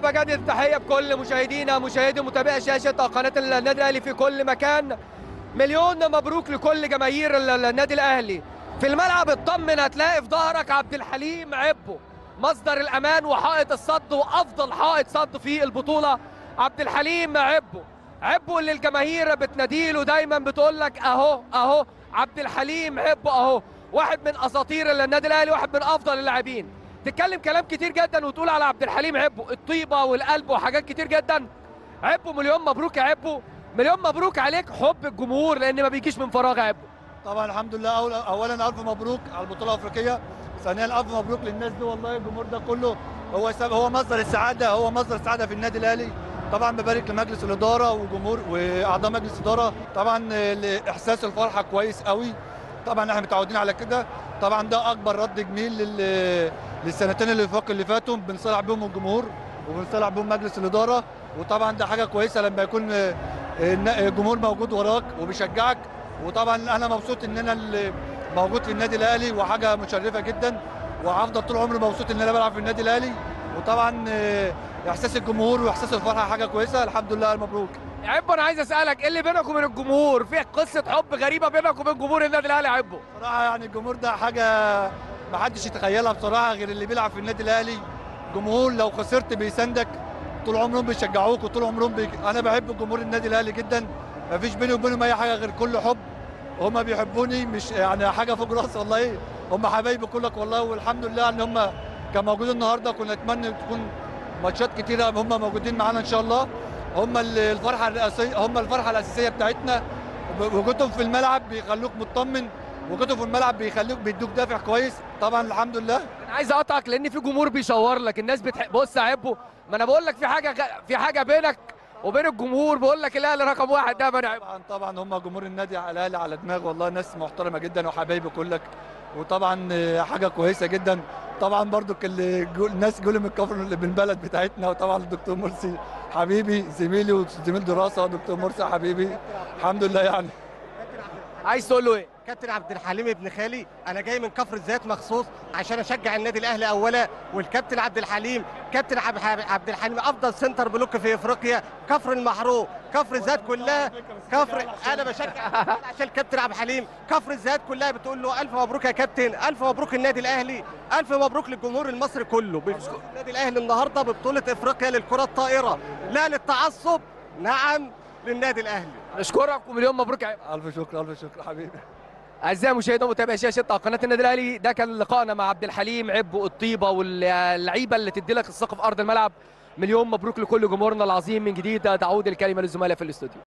وبجدد التحيه بكل مشاهدينا مشاهدي ومتابعي شاشه قناه النادي الاهلي في كل مكان مليون مبروك لكل جماهير ال- النادي الاهلي في الملعب اطمن هتلاقي في ظهرك عبد الحليم عبو مصدر الامان وحائط الصد وافضل حائط صد في البطوله عبد الحليم عبو عبو اللي الجماهير بتناديله دايما بتقول لك اهو اهو عبد الحليم عبو اهو واحد من اساطير النادي الاهلي واحد من افضل اللاعبين تتكلم كلام كتير جدا وتقول على عبد الحليم عبو الطيبه والقلب وحاجات كتير جدا عبو مليون مبروك يا عبو مليون مبروك عليك حب الجمهور لان ما بيجيش من فراغ يا عبو طبعا الحمد لله أول اولا الف مبروك على البطوله الافريقيه ثانيا الف مبروك للناس دي والله الجمهور ده كله هو سبب هو مصدر السعاده هو مصدر السعاده في النادي الاهلي طبعا ببارك لمجلس الاداره وجمهور واعضاء مجلس الاداره طبعا آه، احساس الفرحه كويس قوي طبعا احنا متعودين على كده طبعا ده اكبر رد جميل لل- للسنتين اللي فوق اللي فاتوا بنصالح بيهم الجمهور وبنصالح بيهم مجلس الاداره وطبعا ده حاجه كويسه لما يكون آه، الن- الجمهور موجود وراك وبيشجعك وطبعا انا مبسوط ان انا اللي موجود في النادي الاهلي وحاجه مشرفه جدا وهفضل طول عمري مبسوط ان انا بلعب في النادي الاهلي وطبعا آه، احساس الجمهور واحساس الفرحه حاجه كويسه الحمد لله مبروك يا عبو انا عايز اسالك ايه اللي بينك وبين الجمهور في قصه حب غريبه بينك وبين جمهور النادي الاهلي يا عبو بصراحه يعني الجمهور ده حاجه ما حدش يتخيلها بصراحه غير اللي بيلعب في النادي الاهلي جمهور لو خسرت بيساندك طول عمرهم بيشجعوك وطول عمرهم بي... انا بحب جمهور النادي الاهلي جدا ما فيش بيني وبينهم اي حاجه غير كل حب هم بيحبوني مش يعني حاجه فوق راسي والله هم حبايبي كلك والله والحمد لله ان هم كانوا موجودين النهارده كنا نتمنى تكون ماتشات كتيره هم موجودين معانا ان شاء الله هم ال- الفرحه الرئيسيه هم الفرحه الاساسيه بتاعتنا وجودهم في الملعب بيخلوك مطمن وجودهم في الملعب بيخلوك بيدوك دافع كويس طبعا الحمد لله انا عايز اقطعك لان في جمهور بيشاور لك الناس بتحب بص يا عبو ما انا بقول لك في حاجه غ... في حاجه بينك وبين الجمهور بقول لك الاهلي رقم واحد ده يا عبو طبعا طبعا هم جمهور النادي على الاهلي على دماغ والله ناس محترمه جدا وحبايبي كلك وطبعا آه، حاجه كويسه جدا طبعا برضو اللي جو- الناس جولي من الكفر اللي من البلد بتاعتنا وطبعا الدكتور مرسي حبيبي زميلي وزميل دراسه دكتور مرسي حبيبي الحمد لله يعني عايز تقول له ايه كابتن عبد الحليم ابن خالي انا جاي من كفر الزيات مخصوص عشان اشجع النادي الاهلي اولا والكابتن عبد الحليم كابتن عب- عبد الحليم افضل سنتر بلوك في افريقيا كفر المحروق كفر الزيات كلها كفر انا بشجع عشان الكابتن عبد الحليم كفر الزيات كلها بتقول له الف مبروك يا كابتن الف مبروك النادي الاهلي الف مبروك للجمهور المصري كله بيفوز النادي الاهلي النهارده ببطوله افريقيا للكره الطائره لا للتعصب نعم للنادي الاهلي نشكرك ومليون مبروك يا عبو الف شكر الف شكر حبيبي اعزائي المشاهدين ومتابعي شاشه قناه النادي الاهلي ده كان لقائنا مع عبد الحليم عبو الطيبه واللعيبه اللي تدي لك الثقه في ارض الملعب مليون مبروك لكل جمهورنا العظيم من جديد تعود الكلمه للزملاء في الاستوديو